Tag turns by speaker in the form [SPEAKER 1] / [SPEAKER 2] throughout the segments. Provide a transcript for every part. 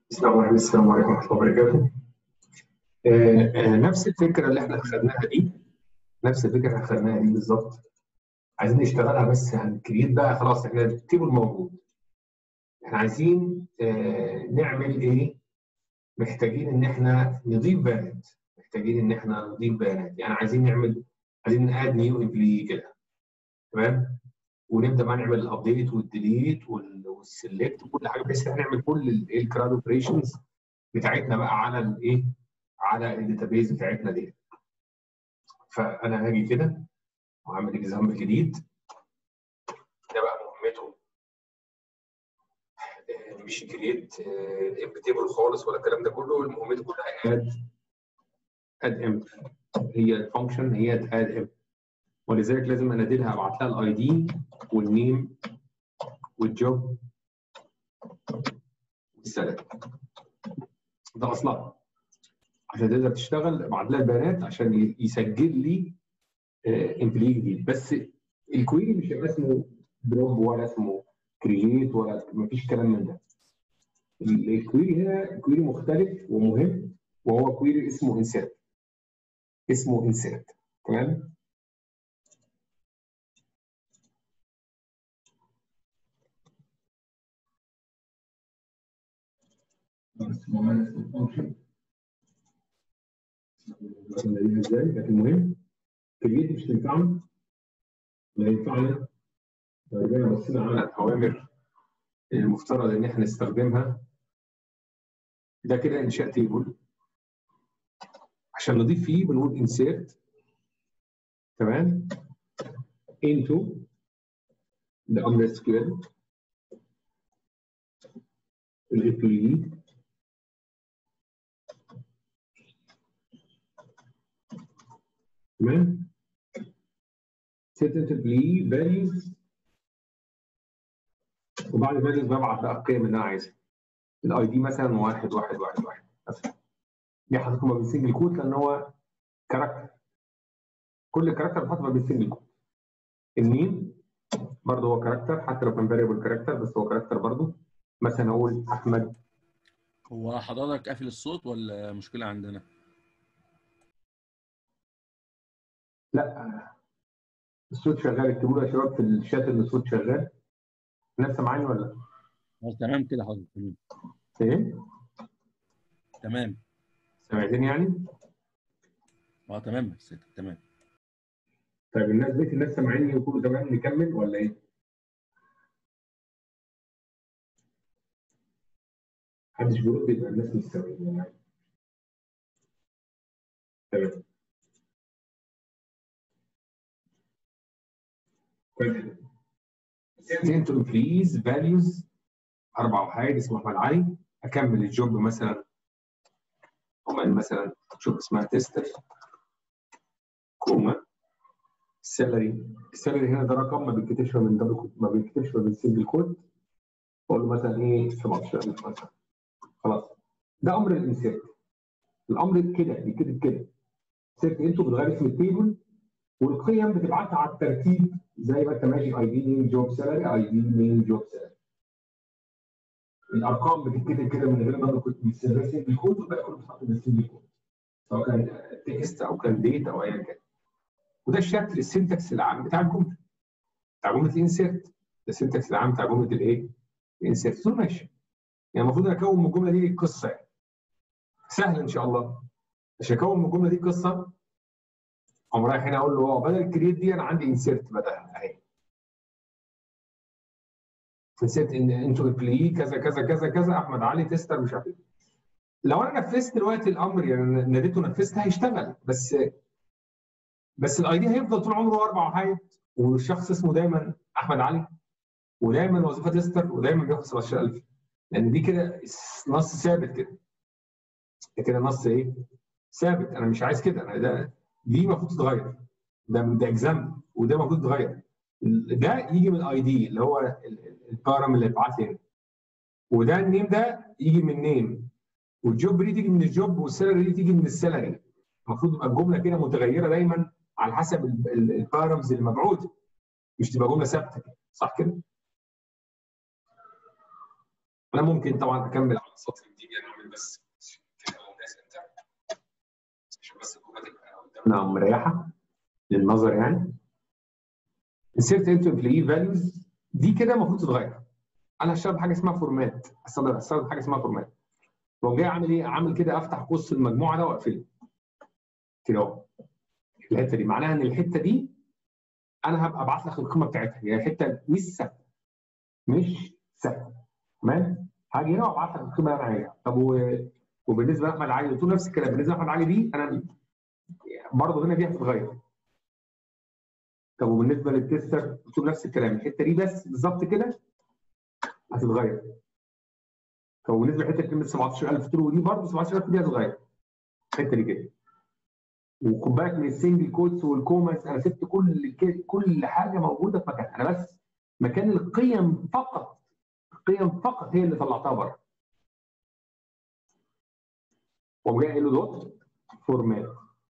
[SPEAKER 1] السلام عليكم السلام عليكم ورحمة الله وبركاته. آه، آه، نفس الفكرة اللي احنا خدناها دي نفس الفكرة اللي خدناها دي بالظبط عايزين نشتغلها بس هنكريت بقى خلاص احنا التيبل موجود. احنا عايزين آه، نعمل ايه؟ محتاجين ان احنا نضيف بيانات محتاجين ان احنا نضيف بيانات يعني عايزين نعمل عايزين ناد نيو امبلي كده تمام؟ ونبدا بقى نعمل الابديت والديليت والسلكت وكل حاجه بحيث ان احنا نعمل كل الكراد اوبريشنز بتاعتنا بقى على الايه؟ على الداتابيز بتاعتنا دي. فانا هاجي كده وهعمل اكزامبل جديد ده بقى مهمته آه، مش كريت ام تيبل خالص ولا الكلام ده كله مهمته كلها اد اد ام هي الفانكشن هي اد ام ولذلك لازم انادلها ابعت لها الاي دي والنيم والجوب والسالري ده اصلها عشان تقدر تشتغل ابعت لها البيانات عشان يسجل لي امبلي جديد بس الكويري مش هيبقى اسمه دروب ولا اسمه كرييت ولا مفيش كلام من ده الكويري هنا كويري مختلف ومهم وهو كويري اسمه انسيرت اسمه انسيرت تمام بس ممارس الفانكشن ازاي لكن مهم كرييت مش تنفعنا لا ينفعنا لو رجعنا بصينا على الاوامر المفترض ان احنا نستخدمها ده كده انشاء تيبل عشان نضيف فيه بنقول insert تمام into ده امر اس كيو ال الامبلوي تمام set employee values وبعد values ببعت بقى القيم اللي انا عايزها الاي دي مثلا واحد واحد واحد واحد مثلا دي حاططه ما بين سنجل كوت لان هو كاركتر كل كاركتر بتحط ما بين سنجل كوت النيم برضه هو كاركتر حتى لو كان فاريبل كاركتر بس هو كاركتر برضه مثلا اقول احمد
[SPEAKER 2] هو حضرتك قافل الصوت ولا مشكلة عندنا؟
[SPEAKER 1] لا الصوت شغال اكتبوا لي يا شباب في الشات ان الصوت شغال الناس سامعاني ولا لا؟
[SPEAKER 2] اه تمام كده حضرتك تمام
[SPEAKER 1] ايه؟
[SPEAKER 2] تمام
[SPEAKER 1] سامعتني يعني؟
[SPEAKER 2] اه تمام بس تمام
[SPEAKER 1] طيب الناس بيت الناس سامعيني وكله تمام نكمل ولا ايه؟ محدش بيرد يبقى الناس مش سامعين يعني. تمام كويس send to employees values اربع وحايد اسمه احمد علي اكمل الجوب مثلا كوما مثلا جوب اسمها تيستر كوما السالري السالري هنا ده رقم ما بيتكتبش من دبل كود ما بيتكتبش من سنجل كود اقول له مثلا ايه 17000 مثلا خلاص ده امر الانسيرت الامر كده بيتكتب كده سيرت انتوا بتغير اسم التيبل والقيم بتبعتها على الترتيب زي ما انت ماشي اي دي نيم جوب سالري اي دي نيم جوب سالري الارقام بتتكتب كده من غير ما كنت بتسيرفر سنجل كود والباقي كله بيتحط بالسنجل كود سواء كان تكست او كان ديت او ايا كان وده الشكل السنتكس العام بتاع الجمله بتاع جمله الانسيرت ده السنتكس العام بتاع جمله الايه؟ الانسيرت تقول ماشي يعني المفروض انا اكون من الجمله دي قصه يعني سهل ان شاء الله عشان اكون من الجمله دي قصه اقوم رايح هنا اقول له اه بدل الكرييت دي انا عندي انسيرت بدلها اهي انسيرت ان انتوا امبلوي كذا كذا كذا كذا احمد علي تستر مش عارف ايه لو انا نفذت دلوقتي الامر يعني ناديته نفذت هيشتغل بس بس الاي دي هيفضل طول عمره اربع وحايد والشخص اسمه دايما احمد علي ودايما وظيفه تستر ودايما بياخد 17000 لان دي كده نص ثابت كده ده كده نص ايه؟ ثابت انا مش عايز كده انا ده دي المفروض تتغير ده ده اكزامبل وده المفروض يتغير ده يجي من الاي دي اللي هو البارام اللي اتبعت لي وده النيم ده يجي من نيم والجوب دي تيجي من الجوب والسالري دي تيجي من السالري المفروض يبقى الجمله كده متغيره دايما على حسب البارامز اللي مبعوثه مش تبقى جمله ثابته كده صح كده؟ انا ممكن طبعا اكمل على السطر الجديد يعني اعمل بس كده والناس انت عشان بس الكوبا تبقى قدامنا مريحه للنظر يعني insert into employee values دي كده المفروض تتغير انا هشتغل حاجه اسمها فورمات هستخدم هستخدم حاجه اسمها فورمات لو جاي اعمل ايه؟ عامل كده افتح قوس المجموعه ده واقفله كده اهو الحته دي معناها ان الحته دي انا هبقى ابعت لك القيمه بتاعتها هي حته مش ثابته مش ثابته تمام؟ هاجي هنا وابعت لك القيمه اللي انا عايزها طب و... وبالنسبه لاحمد علي قلت له نفس الكلام بالنسبه لاحمد علي دي انا برضه هنا دي هتتغير طب وبالنسبه للتستر قلت له نفس الكلام الحته دي بس بالظبط كده هتتغير طب وبالنسبه لحته كلمه 17000 ترو دي برضه 17000 دي هتتغير الحته دي كده وخد بالك من السنجل كوتس والكوماس انا سبت كل كل حاجه موجوده في مكانها انا بس مكان القيم فقط القيم فقط هي اللي طلعتها بره وقام جاي قايل له دوت فورمات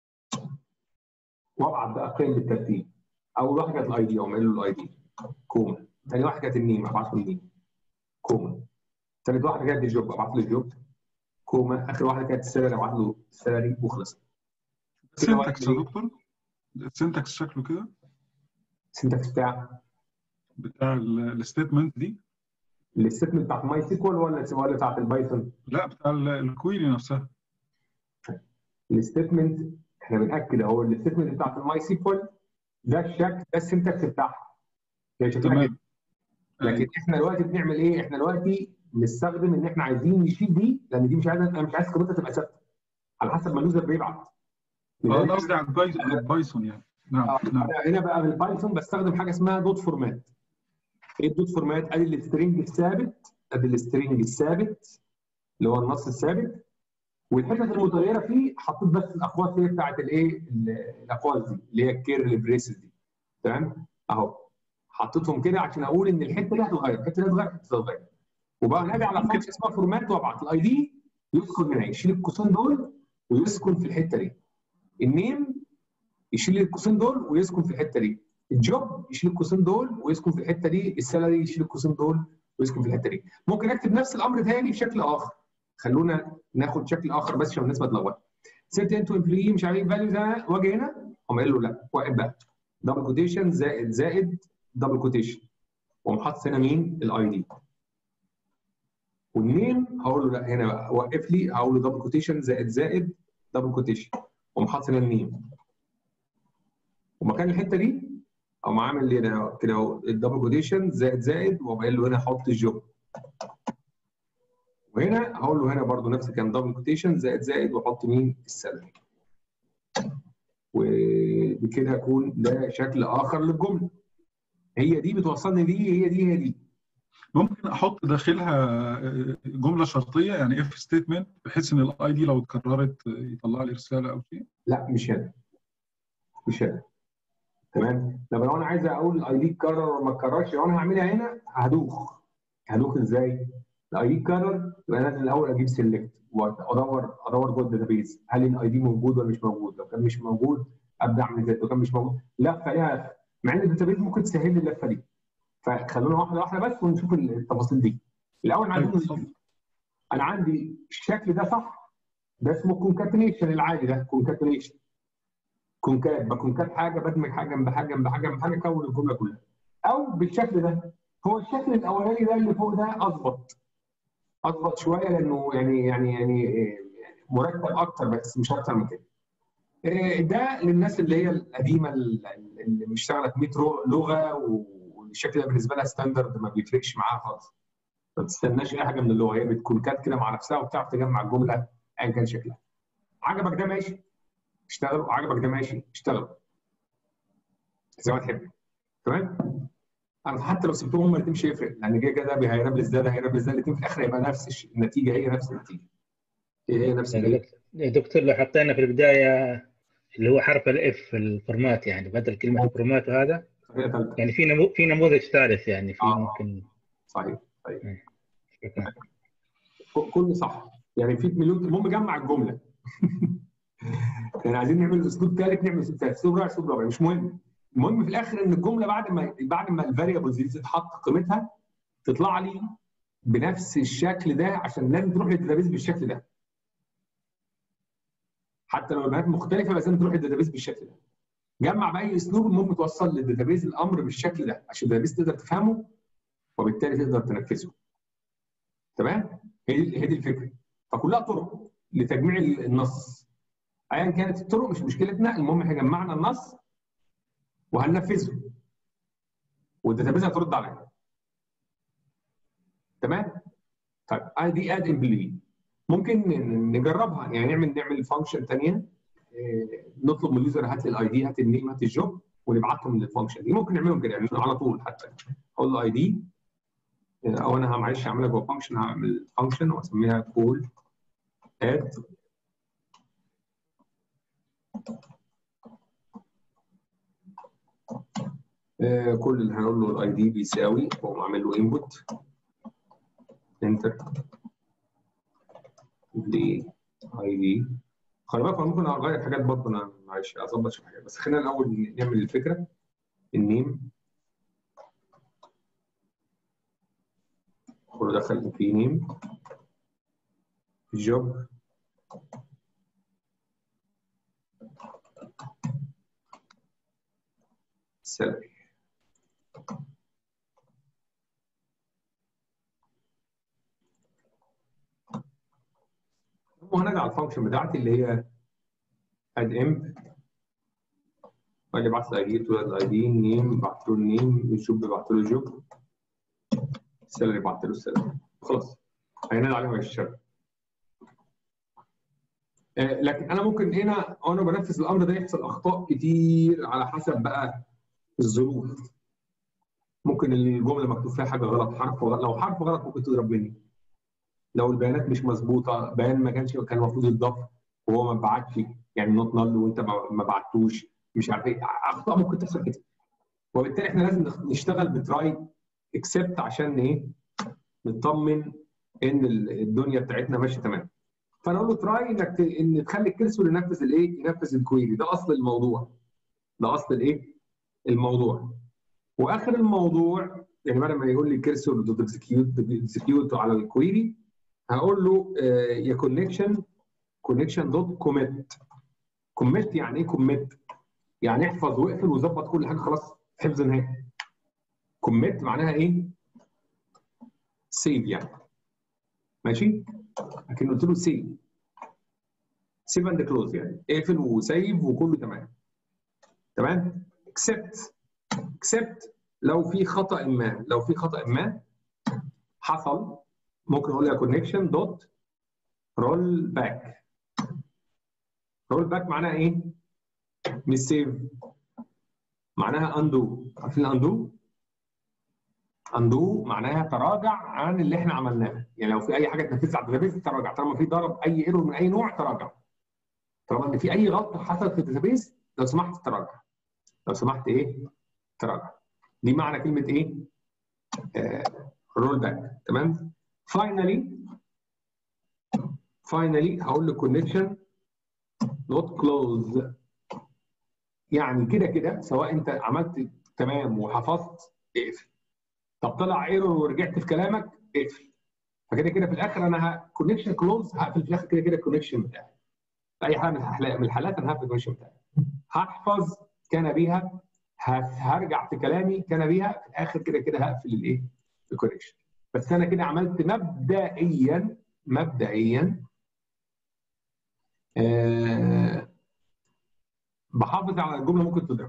[SPEAKER 1] وابعت بقى القيم بالترتيب اول واحده كانت الاي دي اقوم قايل له الاي دي كوما ثاني واحده كانت النيم ابعت له النيم كوما ثالث واحده كانت الجوب ابعت له الجوب كوما اخر واحده كانت السالري ابعت له السالري وخلص
[SPEAKER 3] السنتكس يا دكتور السنتكس شكله كده
[SPEAKER 1] السنتكس بتاع
[SPEAKER 3] بتاع الستيتمنت دي
[SPEAKER 1] الستيتمنت بتاعت ماي سيكوال ولا ولا بتاعت البايثون؟
[SPEAKER 3] لا بتاع الكويري نفسها
[SPEAKER 1] الستيتمنت احنا بناكد اهو الستيتمنت بتاعت الماي سيكوال ده الشكل ده السنتكس بتاعها هي شكلها
[SPEAKER 3] تمام.
[SPEAKER 1] كده لكن احنا دلوقتي بنعمل ايه؟ احنا دلوقتي بنستخدم ان احنا عايزين نشيل دي لان دي مش عايز انا مش عايز قيمتها تبقى ثابته على حسب ما اليوزر بيبعت
[SPEAKER 3] اه انا قصدي على الباي- على البايثون يعني نعم
[SPEAKER 1] آه،
[SPEAKER 3] نعم
[SPEAKER 1] أنا هنا بقى بالبايثون بستخدم حاجه اسمها دوت فورمات ايه الدوت فورمات؟ ادي السترنج الثابت ادي السترنج الثابت اللي هو النص الثابت والحتت المتغيره فيه حطيت بس الاقواس اللي هي بتاعت الايه ال- الاقواس دي اللي هي الكيرل بريسز دي تمام اهو حطيتهم كده عشان اقول ان الحته دي هتتغير الحته دي هتتغير الحته دي هتتغير وبقى نادي على فانكشن اسمها فورمات وابعت الاي دي يسكن هنا يشيل القوسين دول ويسكن في الحته دي النيم يشيل القوسين دول ويسكن في الحته دي الجوب يشيل القوسين دول ويسكن في الحته دي السالري يشيل القوسين دول ويسكن في الحته دي ممكن اكتب نفس الامر تاني بشكل اخر خلونا ناخد شكل اخر بس عشان الناس ما تلخبطش سيت انتو امبلوي مش عارف فاليو ده واجي هنا قام قايل له لا واقف بقى دبل كوتيشن زائد زائد دبل كوتيشن واقوم حاطط هنا مين الاي دي والنيم هقول له لا هنا بقى وقف لي هقول له دبل كوتيشن زائد زائد دبل كوتيشن واقوم حاطط هنا النيم ومكان الحته دي اقوم عامل لي هنا كده اهو الدبل كوتيشن زائد زائد واقوم قايل له هنا حط الجوب وهنا هقول له هنا برضو نفس الكلام دبل كوتيشن زائد زائد واحط مين السالري وبكده هكون ده شكل اخر للجمله هي دي بتوصلني دي هي دي هي دي
[SPEAKER 3] ممكن احط داخلها جمله شرطيه يعني اف ستيتمنت بحيث ان الاي دي لو اتكررت يطلع لي رساله او شيء
[SPEAKER 1] لا مش هنا مش هنا تمام طب لو انا عايز اقول الاي دي اتكرر ولا ما اتكررش لو انا هعملها هنا هدوخ هدوخ ازاي؟ الاي دي اتكرر يبقى لازم الاول اجيب سيلكت وادور ادور جوه الداتابيز هل الاي دي موجود ولا مش موجود؟ لو كان مش موجود ابدا اعمل ازاي؟ لو كان مش موجود لفه ليها مع ان الداتابيز ممكن تسهل لي اللفه دي فخلونا واحده واحده بس ونشوف التفاصيل دي الاول
[SPEAKER 3] طيب،
[SPEAKER 1] عايزين
[SPEAKER 3] اتفضل.
[SPEAKER 1] انا عندي الشكل ده صح ده اسمه كونكاتنيشن العادي ده كونكاتنيشن كونكات بكونكات حاجه بدمج حاجه جنب حاجه جنب حاجه جنب حاجه كون الجمله كلها او بالشكل ده هو الشكل الاولاني ده اللي فوق ده اظبط اظبط شويه لانه يعني يعني يعني يعني مرتب اكتر بس مش اكتر من كده إيه، ده للناس اللي هي القديمه اللي اشتغلت 100 لغه والشكل ده بالنسبه لها ستاندرد ما بيفرقش معاها خالص ما تستناش اي حاجه من اللغه هي بتكون كات كده مع نفسها وبتعرف تجمع الجمله ايا كان شكلها عجبك ده ماشي اشتغل عجبك ده ماشي اشتغل زي ما تحب تمام انا حتى لو سبتهم هم الاثنين مش هيفرق لان كده كده ده هيرابلس ده ده هيرابلس ده الاثنين في الاخر هيبقى نفس الش- النتيجه هي نفس النتيجه هي هي نفس
[SPEAKER 4] يعني
[SPEAKER 1] النتيجه
[SPEAKER 4] دك- دكتور لو حطينا في البداية اللي هو حرف الاف في الفورمات يعني بدل كلمة الفورمات هذا
[SPEAKER 1] طريقه ثالثه
[SPEAKER 4] يعني في نمو في نموذج ثالث يعني في
[SPEAKER 1] آه.
[SPEAKER 4] ممكن
[SPEAKER 1] صحيح صحيح
[SPEAKER 4] شكراً.
[SPEAKER 1] ك- كله صح يعني في مليون المهم جمع الجمله يعني عايزين نعمل اسلوب ثالث نعمل اسلوب ثالث اسلوب رابع اسلوب رابع مش مهم المهم في الاخر ان الجمله بعد ما بعد ما الفاريبلز دي تتحط قيمتها تطلع لي بنفس الشكل ده عشان لازم تروح للداتابيز بالشكل ده حتى لو البيانات مختلفه بس لازم تروح للداتابيز بالشكل ده جمع باي اسلوب المهم توصل للداتابيز الامر بالشكل ده عشان الداتابيز تقدر تفهمه وبالتالي تقدر تنفذه تمام هي دي هي دي الفكره فكلها طرق لتجميع النص ايا كانت الطرق مش مشكلتنا المهم احنا جمعنا النص وهننفذه والداتابيز هترد علينا تمام طيب آه دي اد امبلي ممكن ن- نجربها يعني نعمل نعمل فانكشن ثانيه نطلب من اليوزر هات لي الاي دي هات النيم هات الجوب ونبعتهم للفانكشن دي ممكن نعملهم كده يعني على طول حتى اقول له اي دي او انا معلش هعملها جوه فانكشن هعمل فانكشن واسميها كول اد كل اللي هنقول له الاي دي بيساوي واقوم عامل له انبوت انتر دي اي دي خلي بالك أنا ممكن اغير حاجات برضه انا معلش اظبط شويه حاجات بس خلينا الاول نعمل الفكره النيم كله دخل في نيم جوب سالري وهنرجع على الفانكشن بتاعتي اللي هي اد امب واجي ابعت له اي دي الاي دي نيم بعت له النيم الجوب بعت له الجوب السالري بعت له السالري خلاص هينادي عليهم الشغل آه، لكن انا ممكن هنا وانا بنفذ الامر ده يحصل اخطاء كتير على حسب بقى الظروف ممكن الجمله مكتوب فيها حاجه غلط حرف غلط لو حرف غلط ممكن تضرب مني لو البيانات مش مظبوطه بيان ما كانش كان المفروض يتضاف وهو ما بعتش يعني نوت نل وانت ما ما بعتوش مش عارف ايه اخطاء ممكن تحصل كده وبالتالي احنا لازم نخ- نشتغل بتراي اكسبت عشان ايه نطمن ان ال- الدنيا بتاعتنا ماشيه تمام فانا اقول له تراي انك ت- ان تخلي الكرسور ينفذ الايه ينفذ الكويري ده اصل الموضوع ده اصل الايه الموضوع واخر الموضوع يعني بدل ما يقول لي كرسور دوت اكزكيوت اكزكيوت على الكويري هقول له آه، يا كونكشن كونكشن دوت كوميت كوميت يعني ايه كوميت؟ يعني احفظ واقفل وظبط كل حاجه خلاص حفظ نهائي كوميت معناها ايه؟ سيف يعني ماشي؟ لكن قلت له سيف سيف اند كلوز يعني اقفل وسيف وكله تمام تمام؟ اكسبت اكسبت لو في خطا ما لو في خطا ما حصل ممكن اقول لها كونكشن دوت رول باك رول باك معناها ايه؟ مش سيف معناها اندو عارفين اندو؟ اندو معناها تراجع عن اللي احنا عملناه يعني لو في اي حاجه اتنفذت على الداتابيز تراجع طالما في ضرب اي ايرور من اي نوع تراجع طالما ان في اي غلطه حصلت في الداتابيز لو سمحت تراجع لو سمحت ايه؟ تراجع دي معنى كلمه ايه؟ رول باك تمام؟ فاينلي فاينلي هقول له كونكشن نوت كلوز يعني كده كده سواء انت عملت تمام وحفظت اقفل طب طلع ايرور ورجعت في كلامك اقفل فكده كده في الاخر انا كونكشن كلوز هقفل في الاخر كده كده الكونكشن بتاعي في اي حاله من الحالات- من الحالات انا هقفل الكونكشن بتاعي هحفظ كان بيها ه- هرجع في كلامي كان بيها في الاخر كده كده هقفل الايه الكونكشن بس انا كده عملت مبدئيا مبدئيا آه بحافظ على الجمله ممكن تضرب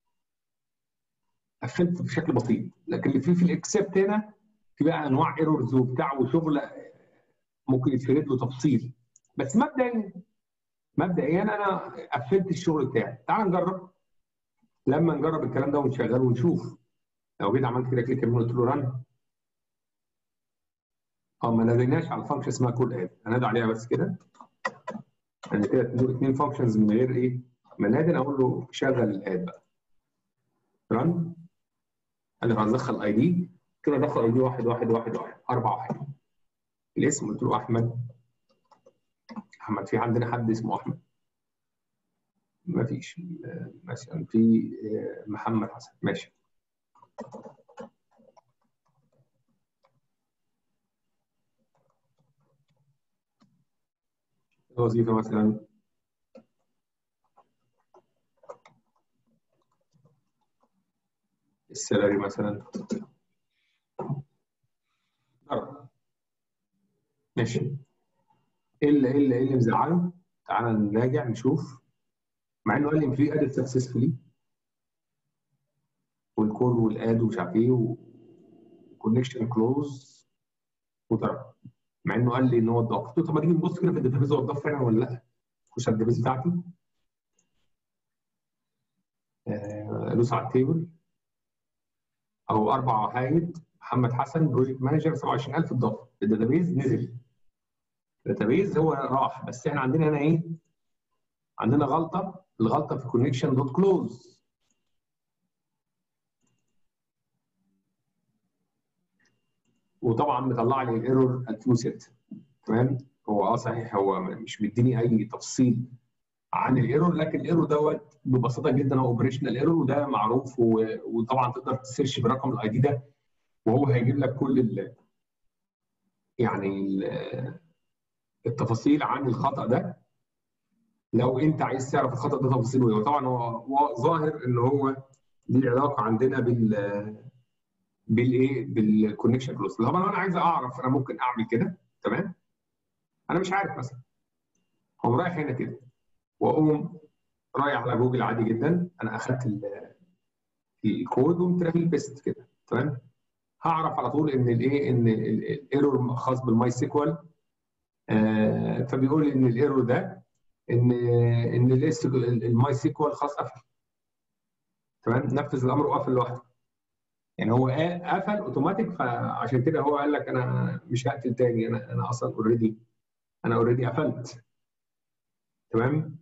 [SPEAKER 1] قفلت بشكل بسيط لكن اللي فيه في الاكسبت هنا في بقى انواع ايرورز وبتاع وشغل ممكن يتفرد له تفصيل بس مبدئيا مبدئيا انا قفلت الشغل بتاعي تعال نجرب لما نجرب الكلام ده ونشغله ونشوف لو جيت عملت كده كليك يمين قلت له رن اه ما ناديناش على فانكشن اسمها كول اد هنادي عليها بس كده يعني كده دول اثنين فانكشنز من غير ايه ما نادي اقول له شغل الاد بقى رن قال لي هندخل اي دي كده دخل اي دي واحد واحد واحد واحد اربع واحد الاسم قلت له احمد احمد في عندنا حد اسمه احمد ما فيش آه، مثلا في آه، محمد حسن ماشي الوظيفه مثلا السالري مثلا ضرب ماشي ايه اللي ايه اللي ايه اللي مزعله؟ تعالى نراجع نشوف مع انه قال لي في ادد سكسسفولي والكول والاد ومش عارف ايه وكونكشن كلوز وضرب مع انه قال لي ان هو اتضاف قلت له طب ما تيجي نبص كده في الداتابيز هو اتضاف فعلا ولا لا؟ خش على الداتابيز بتاعتي آه، ادوس على التيبل او اربع وحايد محمد حسن بروجكت مانجر 27000 اتضاف الداتابيز نزل الداتابيز هو راح بس احنا عندنا هنا ايه؟ عندنا غلطه الغلطه في كونكشن دوت كلوز وطبعا مطلع لي الايرور 2006 تمام هو اه صحيح هو مش مديني اي تفصيل عن الايرور لكن الايرور دوت ببساطه جدا هو اوبريشنال ايرور وده معروف و- وطبعا تقدر تسيرش برقم الاي دي ده وهو هيجيب لك كل ال يعني ال- التفاصيل عن الخطا ده لو انت عايز تعرف الخطا ده تفاصيله ايه وطبعا هو هو ظاهر ان هو ليه علاقه عندنا بال بالايه بالكونكشن كلوز طبعا انا عايز اعرف انا ممكن اعمل كده تمام انا مش عارف مثلا اقوم رايح هنا كده واقوم رايح على جوجل عادي جدا انا اخدت ال- الكود وقمت رامي البيست كده تمام هعرف على طول ان الايه ان الايرور خاص بالماي سيكوال آه فبيقول لي ان الايرور ده ان ان الماي سيكوال خاص قفل تمام نفذ الامر وقفل لوحده يعني هو قا- قفل اوتوماتيك فعشان كده هو قال لك انا مش هقفل تاني انا انا اصلا اوريدي انا اوريدي قفلت تمام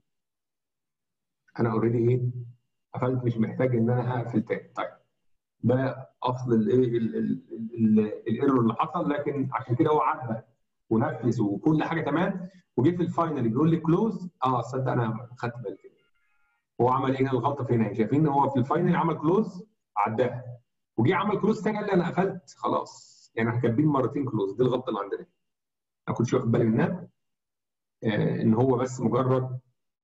[SPEAKER 1] انا اوريدي ايه قفلت مش محتاج ان انا اقفل تاني طيب ده اصل الايه ال- ال- ال- الايرور اللي حصل لكن عشان كده هو عدى ونفذ وكل حاجه تمام وجه في الفاينل بيقول لي كلوز اه صدق انا خدت بالي كده هو عمل ايه هنا الغلطه فين اهي شايفين هو في الفاينل عمل كلوز عداها وجي عمل كلوز تاني قال لي انا قفلت خلاص يعني احنا كاتبين مرتين كلوز دي الغلطه اللي عندنا انا كنتش واخد بالي منها آه ان هو بس مجرد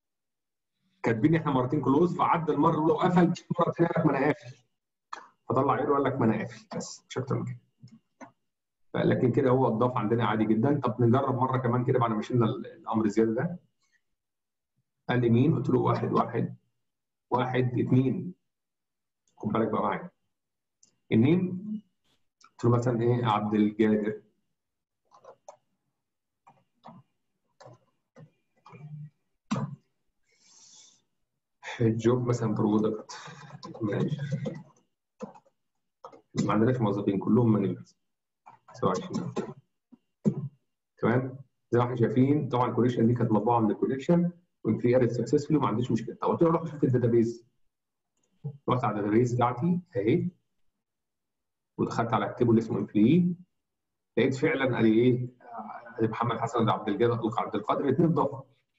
[SPEAKER 1] كاتبين احنا مرتين كلوز فعدى المره الاولى وقفل مره ثانيه قال لك ما انا قافل فطلع ايرور قال لك ما انا قافل بس مش اكتر من كده لكن كده هو اتضاف عندنا عادي جدا طب نجرب مره كمان كده بعد ما شلنا الامر الزياده ده قال لي مين؟ قلت له واحد واحد واحد اثنين خد بالك بقى معايا النيم قلت له مثلا ايه عبد الجابر الجوب مثلا برودكت ماشي ما عندناش موظفين كلهم مانجرز 27 تمام زي ما احنا شايفين طبعا الكوليكشن دي كانت مطبوعه من الكوليكشن وفي اريد سكسسفولي وما عنديش مشكله طب قلت له روح شوف الداتابيز رحت على الداتابيز بتاعتي اهي ودخلت على التيبل اللي اسمه امبلي لقيت فعلا قال لي ايه آه، محمد حسن عبد الجليل عبد القادر الاثنين ضافوا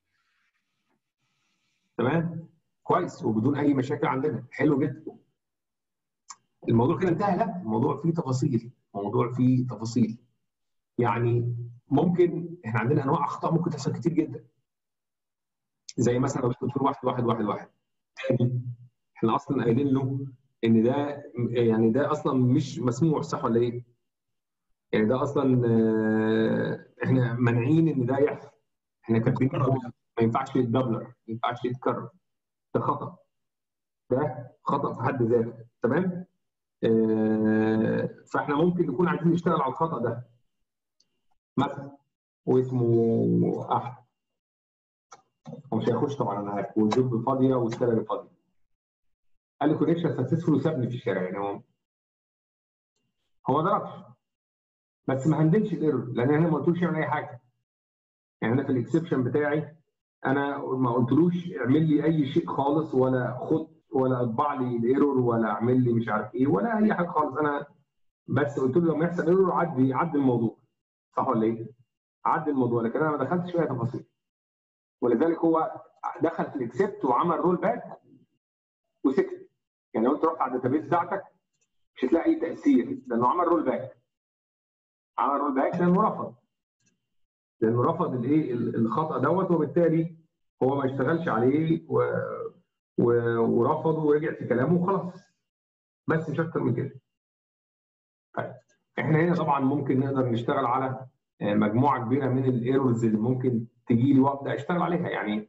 [SPEAKER 1] تمام كويس وبدون اي مشاكل عندنا حلو جدا الموضوع كده انتهى لا الموضوع فيه تفاصيل الموضوع فيه تفاصيل يعني ممكن احنا عندنا انواع اخطاء ممكن تحصل كتير جدا زي مثلا لو قلت له واحد واحد واحد واحد تاني احنا اصلا قايلين له ان ده يعني ده اصلا مش مسموح صح ولا ايه؟ يعني ده اصلا آه، احنا مانعين ان ده يحصل احنا كاتبين إن هو ما ينفعش يتدبلر ما ينفعش يتكرر ده خطا ده خطا في حد ذاته تمام؟ آه، فاحنا ممكن نكون عايزين نشتغل على الخطا ده مثلا واسمه احمد هو مش هيخش طبعا انا عارف والجوب فاضيه والسالري فاضيه قال لي كونكشن سكسسفول وسابني في الشارع يعني هو هو ما ضربش بس ما هندلش الايرور لان انا ما قلتلوش يعمل اي حاجه يعني انا في الاكسبشن بتاعي انا ما قلتلوش اعمل لي اي شيء خالص ولا خد ولا اطبع لي الايرور ولا اعمل لي مش عارف ايه ولا اي حاجه خالص انا بس قلت له لما يحصل ايرور عدي عدي الموضوع صح ولا ايه؟ عدي الموضوع لكن انا ما دخلتش فيها تفاصيل ولذلك هو دخل في الاكسبت وعمل رول باك وسكت يعني لو انت رحت على الداتابيس بتاعتك مش هتلاقي اي تاثير لانه عمل رول باك عمل رول باك لانه رفض لانه رفض الايه ال- الخطا دوت وبالتالي هو ما اشتغلش عليه و... و... ورفضه ورجع في كلامه وخلاص بس مش اكتر من كده. طيب احنا هنا طبعا ممكن نقدر نشتغل على آه، مجموعه كبيره من الايرورز اللي ممكن تجي لي وابدا اشتغل عليها يعني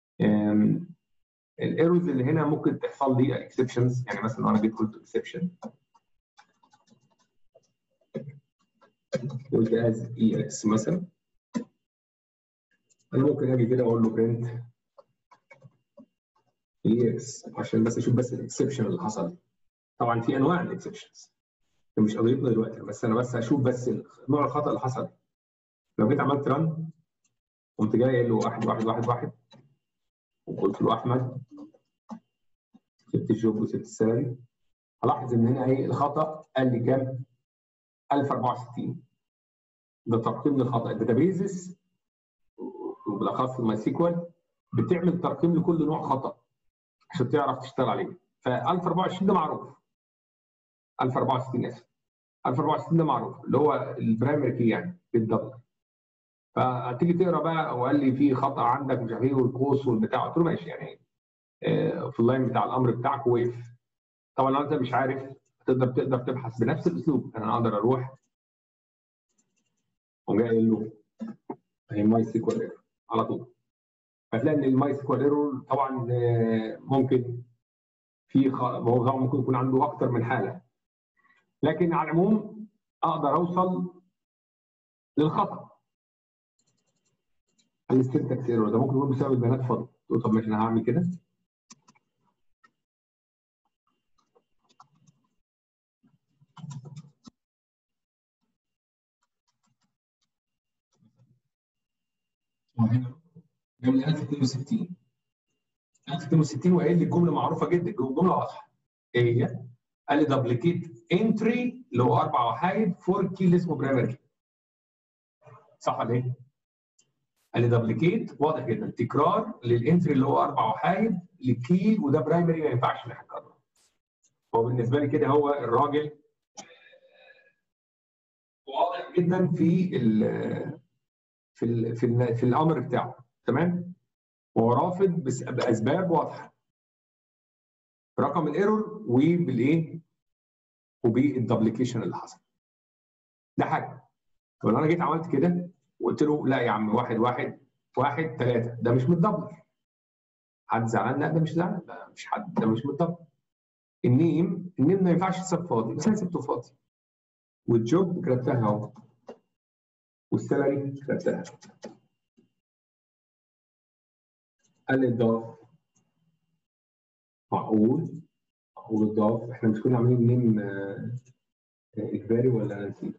[SPEAKER 1] الايرورز اللي هنا ممكن تحصل لي الاكسبشنز يعني مثلا لو انا جيت قلت اكسبشن قلت از اي اكس مثلا انا ممكن اجي كده اقول له برنت اي اكس عشان بس اشوف بس الاكسبشن اللي حصل طبعا في انواع الاكسبشنز مش قضيتنا دلوقتي بس انا بس اشوف بس نوع الخطا اللي حصل لو جيت عملت رن قمت جاي قايل له واحد واحد واحد واحد وقلت له احمد سبت الجوب وسبت السالري هلاحظ ان هنا ايه الخطا قال لي كام؟ 1064 ده ترقيم للخطا الداتابيزز وبالاخص الماي سيكوال بتعمل ترقيم لكل نوع خطا عشان تعرف تشتغل عليه ف 1024 ده معروف 1064 اسف 1064 ده معروف اللي هو البرايمري كي يعني بالدبل فتيجي تقرا بقى وقال لي في خطا عندك مش عارف ايه والقوس والبتاع قلت له ماشي يعني آه، في اللاين بتاع الامر بتاعك وقف طبعا لو انت مش عارف تقدر تقدر تبحث بنفس الاسلوب انا اقدر اروح اقوم جاي قايل له هي ماي سيكوال ايرور على طول هتلاقي ان الماي سيكوال ايرور طبعا آه، ممكن في خ... هو طبعا ممكن يكون عنده اكتر من حاله لكن على العموم اقدر اوصل للخطا السنتكس ايرور ده ممكن يكون بسبب البيانات فاضيه تقول طب ماشي انا هعمل كده هنا جاب لي 1062 1062 وقايل لي الجمله معروفه جدا الجمله واضحه ايه هي؟ قال لي دبليكيت انتري اللي هو اربع وحايد فور كي اللي اسمه برايمري صح ولا ايه؟ قال لي دبليكيت واضح جدا تكرار للانتري اللي هو اربع وحايد لكي وده برايمري ما ينفعش نحكره هو بالنسبه لي كده هو الراجل واضح جدا في ال في ال في, ال في الامر بتاعه تمام هو رافض بس- باسباب واضحه رقم الايرور وبالايه وبالدبليكيشن اللي حصل ده حاجه طب لو انا جيت عملت كده وقلت له لا يا عم واحد واحد واحد ثلاثه ده مش متدبر حد زعلان لا ده مش زعلان ده مش حد ده مش متدبر النيم النيم ما ينفعش يتساب فاضي بس انا سبته فاضي والجوب كتبتها اهو والسالري كتبتها قال لي اتضاف معقول معقول اتضاف احنا مش كنا عاملين نيم آه، آه، اجباري ولا انا نسيت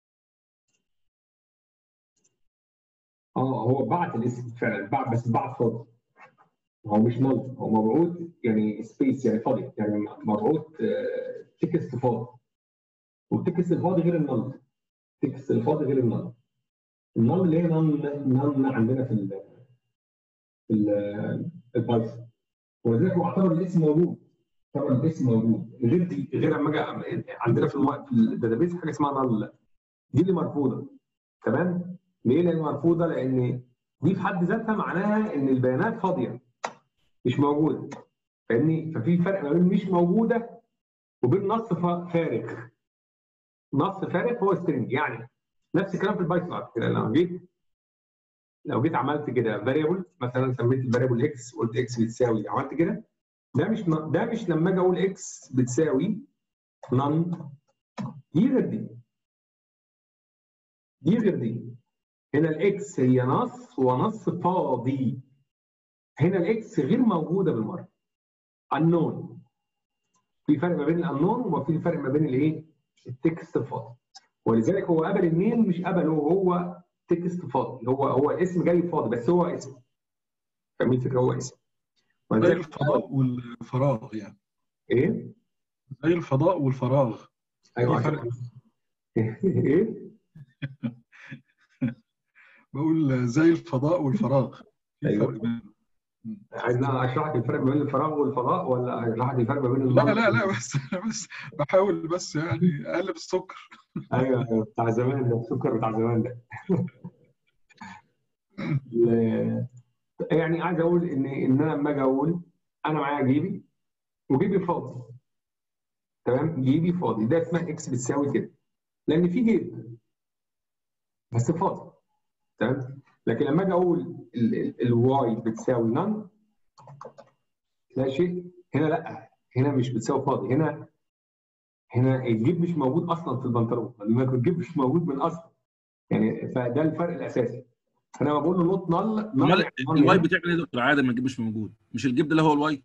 [SPEAKER 1] اه هو بعت الاسم فعلا بعت بس بعت فاضي هو مش نل هو مبعوث يعني سبيس يعني فاضي يعني مبعوث تكست فاضي والتكست الفاضي غير النل التكست الفاضي غير النل النل اللي هي نل نل عندنا في ال في ال- البايثون ولذلك هو اعتبر الاسم موجود اعتبر الاسم موجود غير دي غير لما اجي عندنا في الم- في الداتابيس حاجه اسمها نل دي اللي مرفوضه تمام ليه؟ لان مرفوضه لان دي في حد ذاتها معناها ان البيانات فاضيه مش موجوده فاهمني؟ ففي فرق ما بين مش موجوده وبين نص فا- فارغ نص فارغ هو سترنج يعني نفس الكلام في البايثون على فكره لو جيت لو جيت عملت كده فاريبل مثلا سميت الفاريبل اكس وقلت اكس بتساوي عملت كده ده مش ده مش لما اجي اقول اكس بتساوي نون دي غير دي دي غير دي هنا الاكس هي نص ونص فاضي هنا الاكس غير موجوده بالمره unknown في فرق ما بين الانون وفي فرق ما بين الايه التكست الفاضي ولذلك هو قبل المين مش قبله هو تكست فاضي هو هو اسم جاي فاضي بس هو اسم فاهمين الفكره هو اسم
[SPEAKER 3] زي
[SPEAKER 1] ولذلك
[SPEAKER 3] الفضاء والفراغ يعني
[SPEAKER 1] ايه
[SPEAKER 3] زي الفضاء والفراغ
[SPEAKER 1] ايوه
[SPEAKER 3] في
[SPEAKER 1] عشان ايه
[SPEAKER 3] بقول زي الفضاء والفراغ في
[SPEAKER 1] أيوة.
[SPEAKER 3] فرق بينهم
[SPEAKER 1] عايز اشرح لك الفرق ما بين الفراغ والفضاء ولا اشرح لك الفرق ما بين
[SPEAKER 3] لا
[SPEAKER 1] النار
[SPEAKER 3] لا لا بس بس بحاول بس يعني اقلب السكر
[SPEAKER 1] ايوه ايوه بتاع زمان ده السكر بتاع زمان ده ال- يعني عايز اقول ان ان انا لما اجي اقول انا معايا جيبي وجيبي فاضي تمام جيبي فاضي ده اسمها اكس بتساوي كده لان في جيب بس فاضي تمام لكن لما اجي اقول الواي بتساوي نان لا شيء هنا لا هنا مش بتساوي فاضي هنا هنا الجيب مش موجود اصلا في البنطلون لما الجيب مش موجود من اصلا يعني فده الفرق الاساسي انا لما بقول له نوت نال
[SPEAKER 2] امال الواي بتعمل ايه يا دكتور عادل لما الجيب مش موجود مش الجيب ده اللي هو الواي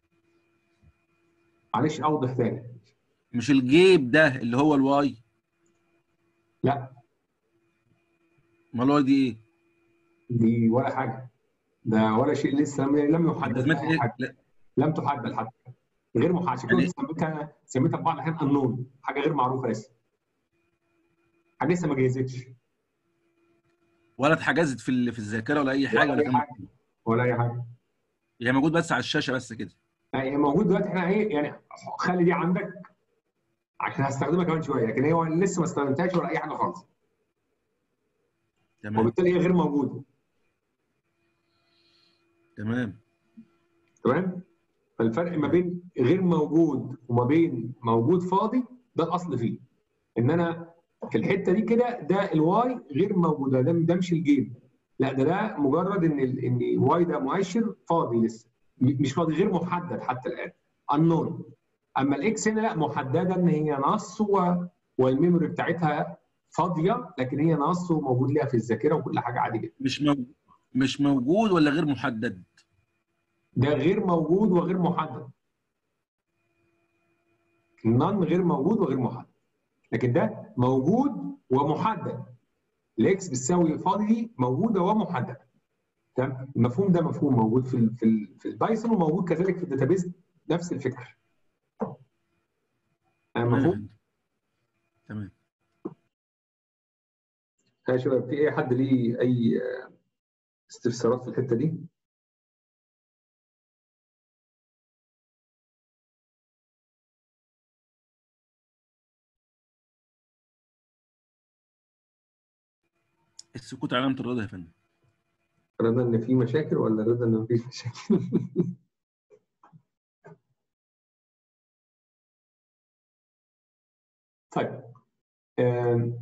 [SPEAKER 1] معلش اوضح تاني
[SPEAKER 2] مش الجيب ده اللي هو الواي
[SPEAKER 1] لا
[SPEAKER 2] امال الواي دي ايه
[SPEAKER 1] دي ولا حاجه ده ولا شيء لسه لم لم يحدد
[SPEAKER 2] لازمتها
[SPEAKER 1] لها
[SPEAKER 2] ايه
[SPEAKER 1] حاجه
[SPEAKER 2] لا،
[SPEAKER 1] لم تحدد حتى غير محدد عشان كده
[SPEAKER 2] يعني-
[SPEAKER 1] سميتها سميتها في بعض الاحيان انون حاجه غير معروفه لسه حاجه لسه ما جهزتش
[SPEAKER 2] ولا اتحجزت في ال- في الذاكره ولا اي حاجه
[SPEAKER 1] ولا
[SPEAKER 2] ولا
[SPEAKER 1] اي
[SPEAKER 2] كان
[SPEAKER 1] حاجه ولا اي حاجه
[SPEAKER 2] هي موجود بس على الشاشه بس كده
[SPEAKER 1] يعني هي موجود دلوقتي احنا ايه يعني خلي دي عندك عشان هستخدمها كمان شويه لكن هي لسه ما استخدمتهاش ولا اي حاجه خالص
[SPEAKER 2] تمام
[SPEAKER 1] وبالتالي هي غير موجوده
[SPEAKER 2] تمام
[SPEAKER 1] تمام فالفرق ما بين غير موجود وما بين موجود فاضي ده الاصل فيه ان انا في الحته دي كده ده الواي غير موجوده ده ده مش الجيم لا ده ده مجرد ان ال- ان الواي ده مؤشر فاضي لسه م- مش فاضي غير محدد حتى الان unknown اما الاكس هنا لا محدده ان هي نص و... والميموري بتاعتها فاضيه لكن هي نص وموجود ليها في الذاكره وكل حاجه عادي جدا
[SPEAKER 2] مش موجود مش موجود ولا غير محدد
[SPEAKER 1] ده غير موجود وغير محدد النون غير موجود وغير محدد لكن ده موجود ومحدد الاكس بتساوي فاضي دي موجوده ومحدده تمام المفهوم ده مفهوم موجود في ال في ال في البايثون وموجود كذلك في الداتابيز نفس الفكره آه، مفهوم
[SPEAKER 2] تمام
[SPEAKER 1] يا شباب في اي حد ليه اي آه، استفسارات في الحته دي
[SPEAKER 2] السكوت علامه الرضا يا فندم
[SPEAKER 1] رضا ان في مشاكل ولا رضا ان مفيش مشاكل طيب آم،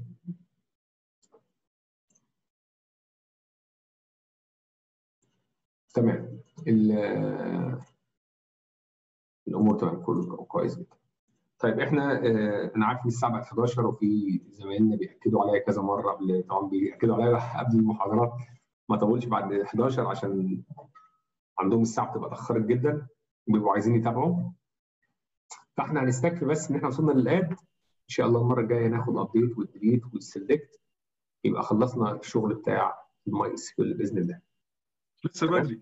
[SPEAKER 1] تمام ال- الامور تمام كله كويس جدا طيب احنا آه، انا عارف ان الساعه بقت 11 وفي زمايلنا بياكدوا عليا كذا مره قبل طبعا بياكدوا عليا قبل المحاضرات ما اطولش بعد 11 عشان عندهم الساعه بتبقى اتاخرت جدا وبيبقوا عايزين يتابعوا فاحنا هنستكفي بس ان احنا وصلنا للاد ان شاء الله المره الجايه ناخد ابديت والديليت والسلكت يبقى خلصنا الشغل بتاع الماي اس كيو باذن الله
[SPEAKER 3] لسه بدري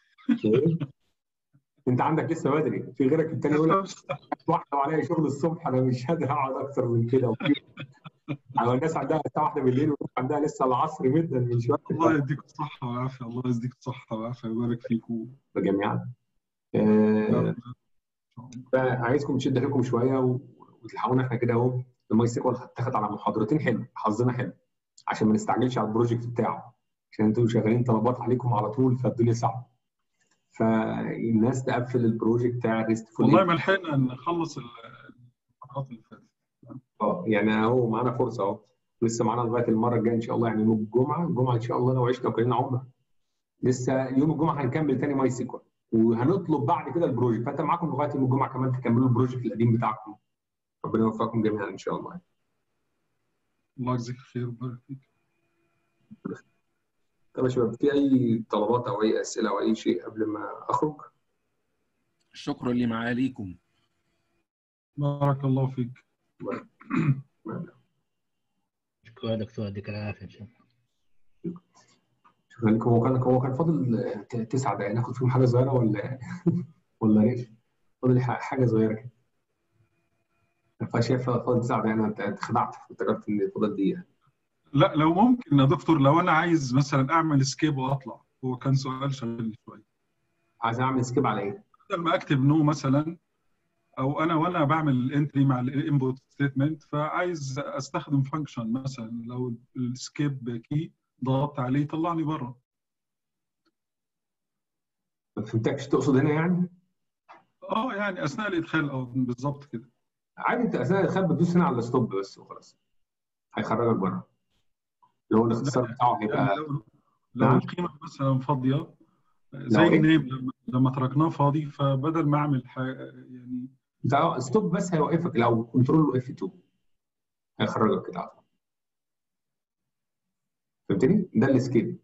[SPEAKER 1] انت عندك لسه بدري في غيرك التاني يقول لك واحده وعليا شغل الصبح انا مش قادر اقعد اكتر من كده وفي- او الناس عندها الساعه 1 بالليل والناس عندها لسه العصر جدا من شويه
[SPEAKER 3] الله يديك الصحة والعافية الله يديك الصحة والعافية ويبارك فيكم
[SPEAKER 1] جميعا
[SPEAKER 3] يا
[SPEAKER 1] آه،
[SPEAKER 3] رب.
[SPEAKER 1] فعايزكم تشد حيلكم شويه و- وتلحقونا احنا كده اهو الماي سيكوال اتاخد على محاضرتين حلو حظنا حلو عشان ما نستعجلش على البروجكت بتاعه عشان انتوا شغالين طلبات عليكم على طول فالدنيا صعبه فالناس تقفل البروجكت بتاع ريست
[SPEAKER 3] والله ما لحقنا نخلص المحاضرات اللي فاتت
[SPEAKER 1] اه يعني اهو معانا فرصه اهو لسه معانا لغايه المره الجايه ان شاء الله يعني يوم الجمعه الجمعه ان شاء الله لو عشنا وكلنا عمره لسه يوم الجمعه هنكمل تاني ماي سيكوال وهنطلب بعد كده البروجكت فانت معاكم لغايه يوم الجمعه كمان تكملوا البروجكت القديم بتاعكم ربنا يوفقكم جميعا ان شاء الله
[SPEAKER 3] الله يجزيك خير ويبارك فيك
[SPEAKER 1] طب يا شباب في اي طلبات او اي اسئله او اي شيء قبل ما اخرج
[SPEAKER 2] شكرا لمعاليكم
[SPEAKER 3] بارك الله فيك
[SPEAKER 4] شكرا يا دكتور يديك العافيه ان شاء الله
[SPEAKER 1] شكرا لكم هو كان هو كان فاضل ت- تسع دقائق ناخد فيهم حاجه صغيره ولا ولا ايش؟ فاضل ح- حاجه صغيره كده فشايف فاضل تسع دقائق انا انت أنت خدعت افتكرت ان فاضل دقيقه
[SPEAKER 3] لا لو ممكن يا دكتور لو انا عايز مثلا اعمل سكيب واطلع هو كان سؤال شغال شويه
[SPEAKER 1] عايز اعمل سكيب على ايه؟
[SPEAKER 3] بدل ما اكتب نو مثلا او انا وانا بعمل الانتري مع الانبوت ستيتمنت فعايز استخدم فانكشن مثلا لو السكيب كي ضغطت عليه طلعني بره
[SPEAKER 1] ما فهمتكش تقصد هنا يعني؟
[SPEAKER 3] اه يعني اثناء الادخال اه بالظبط كده
[SPEAKER 1] عادي انت اثناء الادخال بتدوس هنا على الستوب بس وخلاص هيخرجك بره اللي هو الاختصار بتاعه
[SPEAKER 3] يعني
[SPEAKER 1] هيبقى
[SPEAKER 3] لو لو
[SPEAKER 1] نعم.
[SPEAKER 3] القيمه مثلا فاضيه زي
[SPEAKER 1] لو إيه؟
[SPEAKER 3] النيم لما لما تركناه فاضي فبدل ما اعمل حاجه يعني
[SPEAKER 1] ده ستوب بس هيوقفك لو كنترول اف 2 هيخرجك كده على طول. فهمتني؟ ده السكيب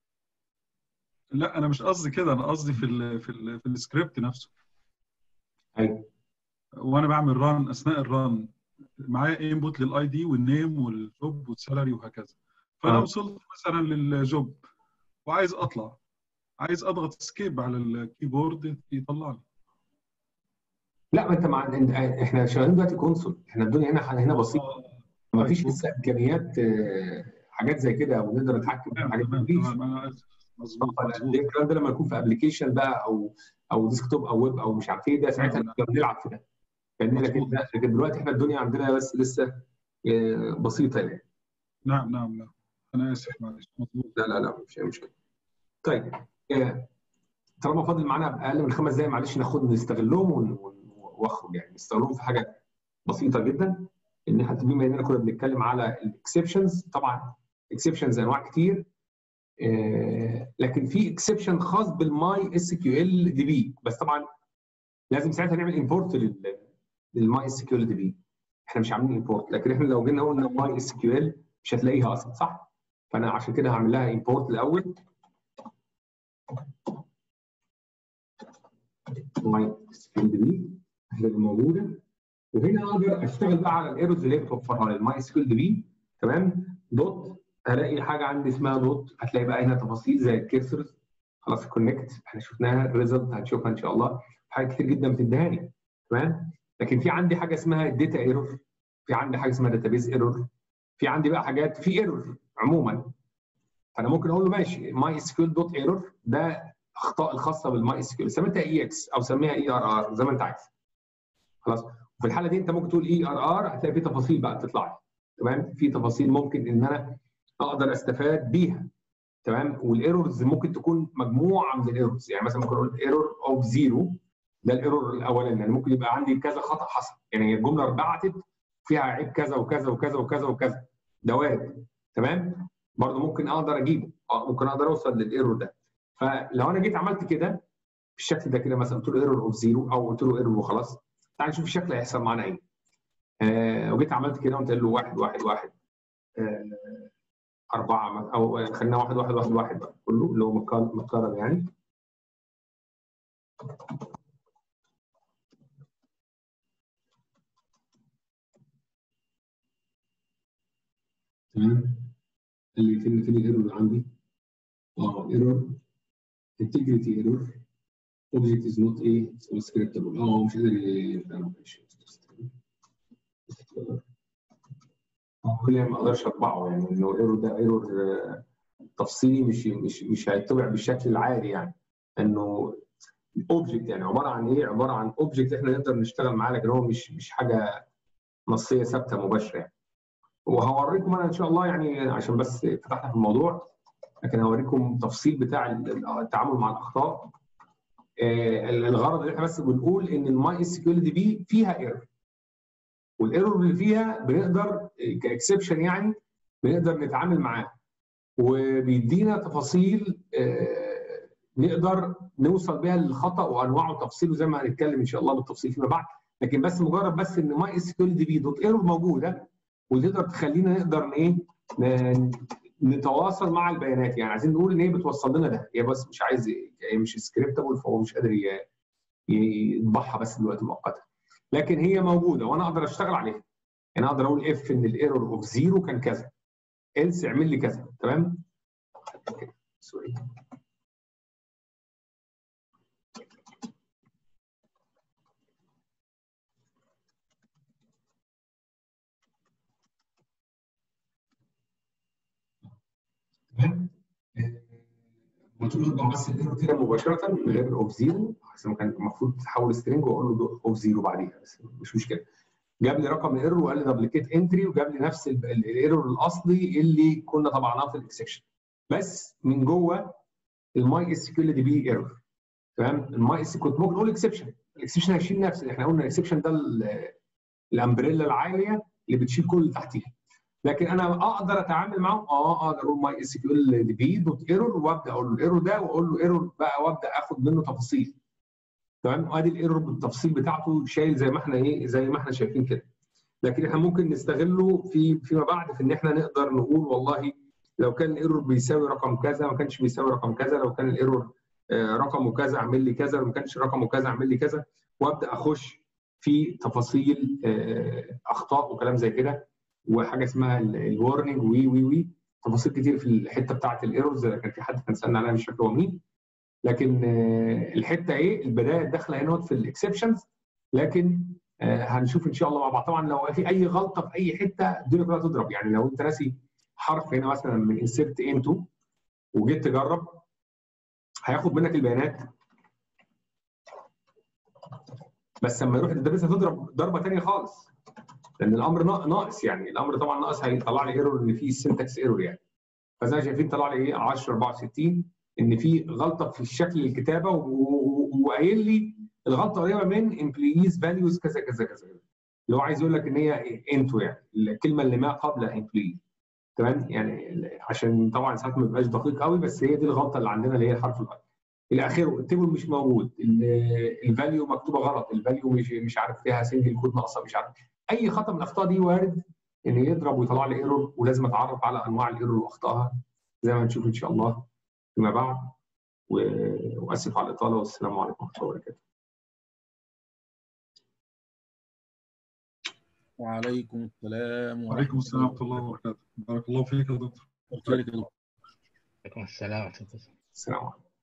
[SPEAKER 3] لا انا مش قصدي كده انا قصدي في ال في ال في السكريبت نفسه
[SPEAKER 1] ايوه
[SPEAKER 3] وانا بعمل ران اثناء الران معايا انبوت للاي دي والنيم والجوب والسالري وهكذا فانا
[SPEAKER 1] آه.
[SPEAKER 3] وصلت مثلا للجوب وعايز اطلع عايز اضغط سكيب على الكيبورد يطلع لي
[SPEAKER 1] لا ما انت مع انت- احنا شغالين دلوقتي كونسول احنا الدنيا هنا هنا بسيطه
[SPEAKER 3] آه،
[SPEAKER 1] ما فيش
[SPEAKER 3] طيب.
[SPEAKER 1] لسه امكانيات آه، حاجات زي كده ونقدر نتحكم في
[SPEAKER 3] تمام
[SPEAKER 1] الحاجات دي
[SPEAKER 3] تمام
[SPEAKER 1] مفيش
[SPEAKER 3] تمام انا اسف مظبوط
[SPEAKER 1] آه،
[SPEAKER 3] مظبوط
[SPEAKER 1] ده الكلام ده لما يكون في ابلكيشن بقى او او ديسكتوب او ويب او مش عارف ايه ده ساعتها
[SPEAKER 3] نعم.
[SPEAKER 1] كنا بنلعب في ده فاهمني لكن
[SPEAKER 3] مظبوط.
[SPEAKER 1] ده- لكن دلوقتي احنا الدنيا عندنا بس لسه آه، بسيطه يعني
[SPEAKER 3] نعم نعم نعم انا اسف معلش مظبوط
[SPEAKER 1] لا لا لا مفيش اي مشكله طيب آه، طالما فاضل معانا اقل من خمس دقائق معلش ناخد نستغلهم ون- ون- واخرج يعني نستغلهم في حاجه بسيطه جدا ان حتى بما اننا كنا بنتكلم على الاكسبشنز طبعا اكسبشنز انواع كتير آه، لكن في اكسبشن خاص بالماي اس كيو ال دي بي بس طبعا لازم ساعتها نعمل امبورت للماي اس كيو ال دي بي احنا مش عاملين امبورت لكن احنا لو جينا قلنا ماي اس كيو ال مش هتلاقيها اصلا صح؟ فانا عشان كده هعمل لها امبورت الاول ماي اس كيو ال دي بي هتبقى موجوده وهنا اقدر اشتغل بقى على الايرورز اللي هي بتوفرها لي الماي اس كيو ال دي بي تمام دوت هلاقي حاجه عندي اسمها دوت هتلاقي بقى هنا تفاصيل زي الكيرسرز خلاص كونكت احنا شفناها الريزلت هنشوفها ان شاء الله حاجات كتير جدا بتديهاني تمام لكن في عندي حاجه اسمها الداتا ايرور في عندي حاجه اسمها داتابيز ايرور في عندي بقى حاجات في ايرور عموما فانا ممكن اقول له ماشي ماي اس كيو دوت ايرور ده اخطاء الخاصه بالماي اس كيو سميتها اي اكس او سميها اي ار ار زي ما انت عايز خلاص وفي الحاله دي انت ممكن تقول اي ار ار هتلاقي في تفاصيل بقى تطلع لي تمام في تفاصيل ممكن ان انا اقدر استفاد بيها تمام والايرورز ممكن تكون مجموعه من الايرورز يعني مثلا ممكن اقول ايرور اوف زيرو ده الايرور الاولاني يعني ممكن يبقى عندي كذا خطا حصل يعني هي الجمله اتبعتت فيها عيب كذا وكذا وكذا وكذا وكذا ده وارد تمام برضه ممكن اقدر اجيبه اه ممكن اقدر اوصل للايرور ده فلو انا جيت عملت كده بالشكل ده كده مثلا قلت له ايرور اوف زيرو او قلت له ايرور وخلاص تعال نشوف الشكل هيحصل معانا ايه آه وجيت عملت كده وقلت له واحد واحد واحد آه أربعة أو خلينا واحد واحد واحد واحد بقى كله اللي هو متكرر متكرر يعني تمام اللي فين فين الايرور اللي عندي اه ايرور انتجريتي ايرور اوبجكت از نوت ايه سكريبتبل اه هو مش قادر يفهم كل ما اقدرش اطبعه يعني انه ايرور ده ايرور تفصيلي مش مش مش هيطبع بالشكل العادي يعني انه اوبجكت يعني عباره عن ايه؟ عباره عن اوبجكت احنا نقدر نشتغل معاه لكن هو مش مش حاجه نصيه ثابته مباشره يعني. وهوريكم انا ان شاء الله يعني عشان بس فتحنا في الموضوع لكن هوريكم تفصيل بتاع التعامل مع الاخطاء آه الغرض اللي احنا بس بنقول ان الماي اس كيو ال دي بي فيها ايرور والايرور اللي فيها بنقدر كاكسبشن يعني بنقدر نتعامل معاه وبيدينا تفاصيل آه نقدر نوصل بيها للخطا وانواعه وتفصيله زي ما هنتكلم ان شاء الله بالتفصيل فيما بعد لكن بس مجرد بس ان ماي اس كيو ال دي بي دوت ايرور موجوده وتقدر تخلينا نقدر ايه نتواصل مع البيانات يعني عايزين نقول ان هي بتوصل لنا ده هي بس مش عايز هي مش سكريبتبل فهو مش قادر يطبعها بس دلوقتي مؤقتا لكن هي موجوده وانا اقدر اشتغل عليها يعني اقدر اقول اف ان الايرور اوف زيرو كان كذا إلس اعمل لي كذا تمام سوري تمام مطلوب بس الايرور كده مباشره من غير اوف زيرو احسن كان المفروض تحول سترينج واقول له اوف زيرو بعديها بس مش مشكله جاب لي رقم الايرور وقال لي دبليكيت انتري وجاب لي نفس الايرور الاصلي اللي كنا طبعناه في الاكسبشن بس من جوه الماي اس كيو دي بي ايرور تمام الماي اس كنت ممكن نقول اكسبشن الاكسبشن هيشيل نفس احنا قلنا الاكسبشن ده ال- الامبريلا العاليه اللي بتشيل كل اللي تحتيها لكن انا اقدر اتعامل معاهم اه اقدر اقول ماي اس كيو ال دي بي دوت ايرور وابدا اقول له الايرور ده واقول له ايرور بقى وابدا اخد منه تفاصيل تمام وادي الايرور بالتفصيل بتاعته شايل زي ما احنا ايه زي ما احنا شايفين كده لكن احنا ممكن نستغله في فيما بعد في ان احنا نقدر نقول والله لو كان الايرور بيساوي رقم كذا ما كانش بيساوي رقم كذا لو كان الايرور آه، رقمه كذا اعمل لي كذا لو ما كانش رقمه كذا اعمل لي كذا وابدا اخش في تفاصيل آه، اخطاء وكلام زي كده وحاجه اسمها الورنينج وي وي وي تفاصيل كتير في الحته بتاعه الايرورز كان في حد كان سالنا عليها مش فاكر هو مين لكن آه، الحته ايه البدايه الداخله هنا في الاكسبشنز لكن آه، هنشوف ان شاء الله مع بعض طبعا لو في اي غلطه في اي حته الدنيا كلها تضرب يعني لو انت ناسي حرف هنا مثلا من انسرت انتو وجيت تجرب هياخد منك البيانات بس لما يروح الداتابيس هتضرب ضربه ثانيه خالص لان الامر نا- ناقص يعني الامر طبعا ناقص هيطلع لي ايرور ان في سنتكس ايرور يعني فزي ما شايفين طلع لي ايه 10 64 ان في غلطه في شكل الكتابه و- و- وقايل لي الغلطه قريبه من امبلويز فاليوز كذا كذا كذا اللي هو عايز يقول لك ان هي انتو يعني الكلمه اللي ما قبل امبلوي تمام يعني عشان طبعا ساعات ما بيبقاش دقيق قوي بس هي دي الغلطه اللي عندنا اللي هي حرف الاي الى اخره التيبل مش موجود الفاليو مكتوبه غلط الفاليو مش مش عارف فيها سنجل كود ناقصه مش عارف اي خطا من الاخطاء دي وارد ان يضرب ويطلع لي ايرور ولازم اتعرف على انواع الايرور واخطائها زي ما هنشوف ان شاء الله فيما بعد و- واسف على الاطاله والسلام عليكم ورحمه الله وبركاته
[SPEAKER 2] وعليكم السلام
[SPEAKER 3] وعليكم السلام ورحمه الله وبركاته بارك الله فيك يا دكتور
[SPEAKER 2] الله وبركاته
[SPEAKER 4] عليكم السلام ورحمة الله
[SPEAKER 1] السلام عليكم